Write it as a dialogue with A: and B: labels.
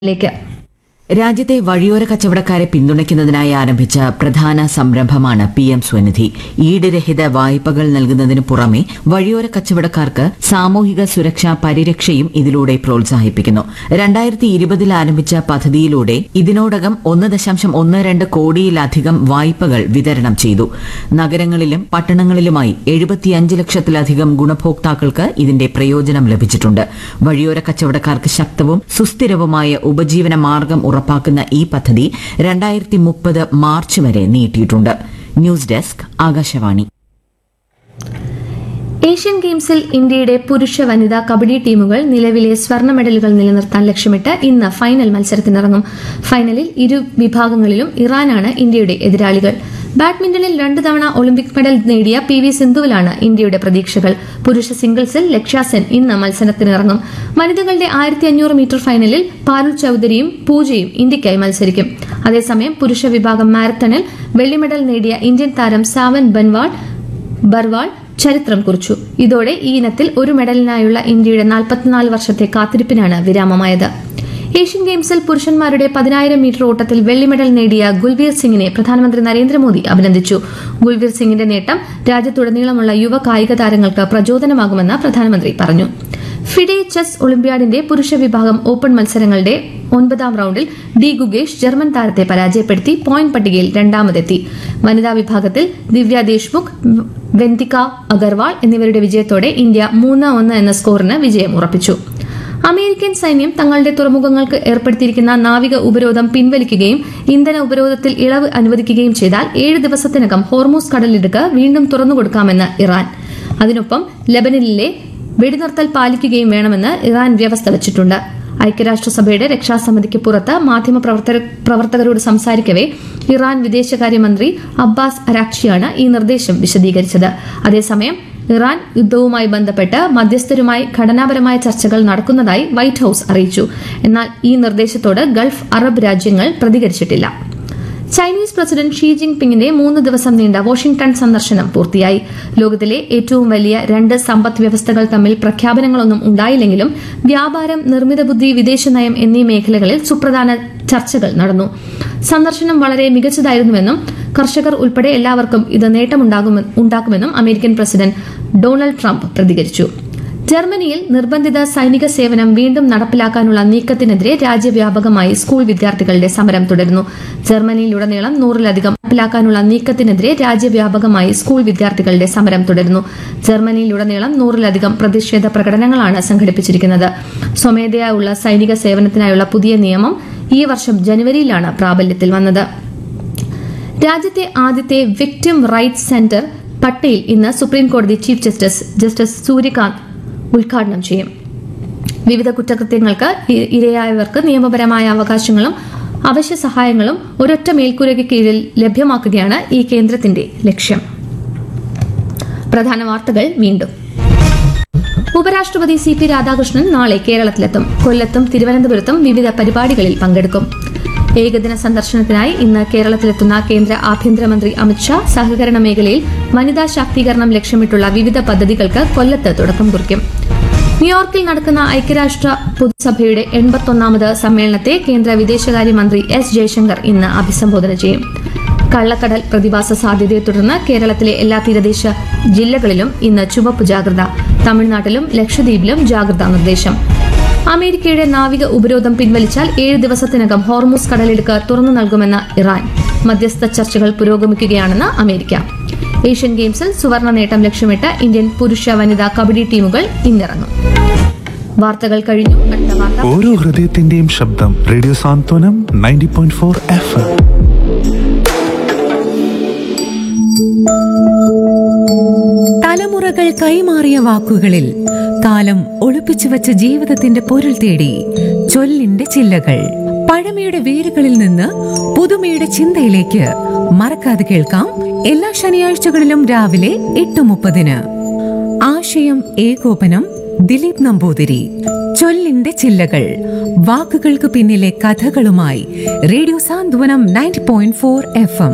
A: ലേക്ക്
B: രാജ്യത്തെ വഴിയോര കച്ചവടക്കാരെ പിന്തുണയ്ക്കുന്നതിനായി ആരംഭിച്ച പ്രധാന സംരംഭമാണ് പി എം സ്വനിധി ഈടുരഹിത വായ്പകൾ നൽകുന്നതിനു പുറമെ വഴിയോര കച്ചവടക്കാർക്ക് സാമൂഹിക സുരക്ഷാ പരിരക്ഷയും ഇതിലൂടെ പ്രോത്സാഹിപ്പിക്കുന്നു രണ്ടായിരത്തി ഇരുപതിൽ ആരംഭിച്ച പദ്ധതിയിലൂടെ ഇതിനോടകം ഒന്ന് ദശാംശം ഒന്ന് രണ്ട് കോടിയിലധികം വായ്പകൾ വിതരണം ചെയ്തു നഗരങ്ങളിലും പട്ടണങ്ങളിലുമായി എഴുപത്തിയഞ്ച് ലക്ഷത്തിലധികം ഗുണഭോക്താക്കൾക്ക് ഇതിന്റെ പ്രയോജനം ലഭിച്ചിട്ടുണ്ട് വഴിയോര കച്ചവടക്കാർക്ക് ശക്തവും സുസ്ഥിരവുമായ ഉപജീവന മാർഗം ഉറപ്പാക്കുന്ന ഈ പദ്ധതി രണ്ടായിരത്തി മുപ്പത് മാർച്ച് വരെ നീട്ടിയിട്ടുണ്ട് ന്യൂസ് ഡെസ്ക് ആകാശവാണി
A: ഏഷ്യൻ ഗെയിംസിൽ ഇന്ത്യയുടെ പുരുഷ വനിതാ കബഡി ടീമുകൾ നിലവിലെ സ്വർണ്ണ മെഡലുകൾ നിലനിർത്താൻ ലക്ഷ്യമിട്ട് ഇന്ന് ഫൈനൽ മത്സരത്തിനിറങ്ങും ഫൈനലിൽ ഇരു വിഭാഗങ്ങളിലും ഇറാനാണ് ഇന്ത്യയുടെ എതിരാളികൾ ബാഡ്മിന്റണിൽ രണ്ട് തവണ ഒളിമ്പിക് മെഡൽ നേടിയ പി വി സിന്ധുവിലാണ് ഇന്ത്യയുടെ പ്രതീക്ഷകൾ പുരുഷ സിംഗിൾസിൽ ലക്ഷ്യാസെൻ ഇന്ന് മത്സരത്തിനിറങ്ങും വനിതകളുടെ ആയിരത്തി അഞ്ഞൂറ് മീറ്റർ ഫൈനലിൽ പാരുൽ ചൌധരിയും പൂജയും ഇന്ത്യയ്ക്കായി മത്സരിക്കും അതേസമയം പുരുഷ വിഭാഗം മാരത്തണിൽ വെള്ളി മെഡൽ നേടിയ ഇന്ത്യൻ താരം സാവൻ ബൻവാൾ ബർവാൾ ചരിത്രം കുറിച്ചു ഇതോടെ ഈ ഇനത്തിൽ ഒരു മെഡലിനായുള്ള ഇന്ത്യയുടെ നാൽപ്പത്തിനാല് വർഷത്തെ കാത്തിരിപ്പിനാണ് വിരാമമായത് ഏഷ്യൻ ഗെയിംസിൽ പുരുഷന്മാരുടെ പതിനായിരം മീറ്റർ ഓട്ടത്തിൽ വെള്ളി മെഡൽ നേടിയ ഗുൽവീർ സിംഗിനെ പ്രധാനമന്ത്രി നരേന്ദ്രമോദി അഭിനന്ദിച്ചു ഗുൽവീർ സിംഗിന്റെ നേട്ടം രാജ്യത്തുടനീളമുള്ള യുവ കായിക താരങ്ങൾക്ക് പ്രചോദനമാകുമെന്ന് പ്രധാനമന്ത്രി പറഞ്ഞു ഫിഡെ ചെസ് ഒളിമ്പ്യാഡിന്റെ പുരുഷ വിഭാഗം ഓപ്പൺ മത്സരങ്ങളുടെ ഒൻപതാം റൌണ്ടിൽ ഡി ഗുഗേഷ് ജർമ്മൻ താരത്തെ പരാജയപ്പെടുത്തി പോയിന്റ് പട്ടികയിൽ രണ്ടാമതെത്തി വനിതാ വിഭാഗത്തിൽ ദിവ്യ ദേശ്മുഖ് വെന്തിക അഗർവാൾ എന്നിവരുടെ വിജയത്തോടെ ഇന്ത്യ മൂന്ന് ഒന്ന് എന്ന സ്കോറിന് വിജയം ഉറപ്പിച്ചു അമേരിക്കൻ സൈന്യം തങ്ങളുടെ തുറമുഖങ്ങൾക്ക് ഏർപ്പെടുത്തിയിരിക്കുന്ന നാവിക ഉപരോധം പിൻവലിക്കുകയും ഇന്ധന ഉപരോധത്തിൽ ഇളവ് അനുവദിക്കുകയും ചെയ്താൽ ഏഴ് ദിവസത്തിനകം ഹോർമൂസ് കടലിടുക്ക് വീണ്ടും തുറന്നുകൊടുക്കാമെന്ന് ഇറാൻ അതിനൊപ്പം ലബനനിലെ വെടിനിർത്തൽ പാലിക്കുകയും വേണമെന്ന് ഇറാൻ വ്യവസ്ഥ വച്ചിട്ടുണ്ട് ഐക്യരാഷ്ട്രസഭയുടെ രക്ഷാസമിതിക്ക് പുറത്ത് മാധ്യമപ്രവർത്തക പ്രവർത്തകരോട് സംസാരിക്കവേ ഇറാൻ വിദേശകാര്യമന്ത്രി അബ്ബാസ് അരാക്ഷിയാണ് ഈ നിർദ്ദേശം വിശദീകരിച്ചത് അതേസമയം ഇറാൻ യുദ്ധവുമായി ബന്ധപ്പെട്ട് മധ്യസ്ഥരുമായി ഘടനാപരമായ ചർച്ചകൾ നടക്കുന്നതായി വൈറ്റ് ഹൌസ് അറിയിച്ചു എന്നാൽ ഈ നിർദ്ദേശത്തോട് ഗൾഫ് അറബ് രാജ്യങ്ങൾ പ്രതികരിച്ചിട്ടില്ല ചൈനീസ് പ്രസിഡന്റ് ഷീ ജിങ് പിങ്ങിന്റെ മൂന്ന് ദിവസം നീണ്ട വാഷിംഗ്ടൺ സന്ദർശനം പൂർത്തിയായി ലോകത്തിലെ ഏറ്റവും വലിയ രണ്ട് സമ്പദ് വ്യവസ്ഥകൾ തമ്മിൽ പ്രഖ്യാപനങ്ങളൊന്നും ഉണ്ടായില്ലെങ്കിലും വ്യാപാരം നിർമ്മിത ബുദ്ധി വിദേശ നയം എന്നീ മേഖലകളിൽ സുപ്രധാന ചർച്ചകൾ നടന്നു സന്ദർശനം വളരെ മികച്ചതായിരുന്നുവെന്നും കർഷകർ ഉൾപ്പെടെ എല്ലാവർക്കും ഇത് നേട്ടമുണ്ടാകുമെ- ഉണ്ടാക്കുമെന്നും അമേരിക്കൻ പ്രസിഡന്റ് ഡൊണാൾഡ് ട്രംപ് പ്രതികരിച്ചു ജർമ്മനിയിൽ നിർബന്ധിത സൈനിക സേവനം വീണ്ടും നടപ്പിലാക്കാനുള്ള നീക്കത്തിനെതിരെ രാജ്യവ്യാപകമായി സ്കൂൾ വിദ്യാർത്ഥികളുടെ സമരം തുടരുന്നു ജർമ്മനിയിലുടനീളം നൂറിലധികം നടപ്പിലാക്കാനുള്ള നീക്കത്തിനെതിരെ രാജ്യവ്യാപകമായി സ്കൂൾ വിദ്യാർത്ഥികളുടെ സമരം തുടരുന്നു ജർമ്മനിയിലുടനീളം നൂറിലധികം പ്രതിഷേധ പ്രകടനങ്ങളാണ് സംഘടിപ്പിച്ചിരിക്കുന്നത് സ്വമേധയാ ഉള്ള സൈനിക സേവനത്തിനായുള്ള പുതിയ നിയമം ഈ വർഷം ജനുവരിയിലാണ് പ്രാബല്യത്തിൽ വന്നത് രാജ്യത്തെ ആദ്യത്തെ വിക്ടിം റൈറ്റ്സ് സെന്റർ പട്ടയിൽ ഇന്ന് സുപ്രീം കോടതി ചീഫ് ജസ്റ്റിസ് ജസ്റ്റിസ് സൂര്യകാന്ത് ഉദ്ഘാടനം ചെയ്യും വിവിധ കുറ്റകൃത്യങ്ങൾക്ക് ഇ- ഇരയായവർക്ക് നിയമപരമായ അവകാശങ്ങളും അവശ്യ സഹായങ്ങളും ഒരൊറ്റ മേൽക്കൂരയ്ക്ക് കീഴിൽ ലഭ്യമാക്കുകയാണ് ഈ കേന്ദ്രത്തിന്റെ ലക്ഷ്യം പ്രധാന വാർത്തകൾ വീണ്ടും ഉപരാഷ്ട്രപതി സി പി രാധാകൃഷ്ണൻ നാളെ കേരളത്തിലെത്തും കൊല്ലത്തും തിരുവനന്തപുരത്തും വിവിധ പരിപാടികളിൽ പങ്കെടുക്കും ഏകദിന സന്ദർശനത്തിനായി ഇന്ന് കേരളത്തിലെത്തുന്ന കേന്ദ്ര ആഭ്യന്തരമന്ത്രി അമിത്ഷാ സഹകരണ മേഖലയിൽ വനിതാ ശാക്തീകരണം ലക്ഷ്യമിട്ടുള്ള വിവിധ പദ്ധതികൾക്ക് കൊല്ലത്ത് തുടക്കം കുറിക്കും ന്യൂയോർക്കിൽ നടക്കുന്ന ഐക്യരാഷ്ട്ര പൊതുസഭയുടെ എൺപത്തൊന്നാമത് സമ്മേളനത്തെ കേന്ദ്ര വിദേശകാര്യമന്ത്രി എസ് ജയശങ്കർ ഇന്ന് അഭിസംബോധന ചെയ്യും കള്ളക്കടൽ പ്രതിഭാസ സാധ്യതയെ തുടർന്ന് കേരളത്തിലെ എല്ലാ തീരദേശ ജില്ലകളിലും ഇന്ന് ചുവപ്പ് ജാഗ്രത തമിഴ്നാട്ടിലും ലക്ഷദ്വീപിലും ജാഗ്രതാ നിർദ്ദേശം അമേരിക്കയുടെ നാവിക ഉപരോധം പിൻവലിച്ചാൽ ഏഴ് ദിവസത്തിനകം ഹോർമൂസ് കടലിടുക്ക് തുറന്നു നൽകുമെന്ന ഇറാൻ മധ്യസ്ഥ ചർച്ചകൾ പുരോഗമിക്കുകയാണെന്ന് അമേരിക്ക ഏഷ്യൻ ഗെയിംസിൽ സുവർണ നേട്ടം ലക്ഷ്യമിട്ട് ഇന്ത്യൻ പുരുഷ വനിതാ കബഡി ടീമുകൾ ഇന്നിറങ്ങും വാർത്തകൾ കഴിഞ്ഞു അടുത്ത വാർത്ത
C: ഓരോ ഹൃദയത്തിന്റെയും ശബ്ദം radio Santhwanam ninety point four F M
D: തലമുറകൾ കൈമാറിയ വാക്കുകളിൽ കാലം ഒളിപ്പിച്ചു വച്ച ജീവിതത്തിന്റെ പൊരുൾ തേടി ചൊല്ലിന്റെ ചില്ലകൾ പഴമയുടെ വേരുകളിൽ നിന്ന് പുതുമയുടെ ചിന്തയിലേക്ക് മറക്കാതെ കേൾക്കാം എല്ലാ ശനിയാഴ്ചകളിലും രാവിലെ എട്ട് മുപ്പതിന് ആശയം ഏകോപനം ദിലീപ് നമ്പൂതിരി ചൊല്ലിന്റെ ചില്ലകൾ വാക്കുകൾക്ക് പിന്നിലെ കഥകളുമായി radio Santhwanam ninety point four F M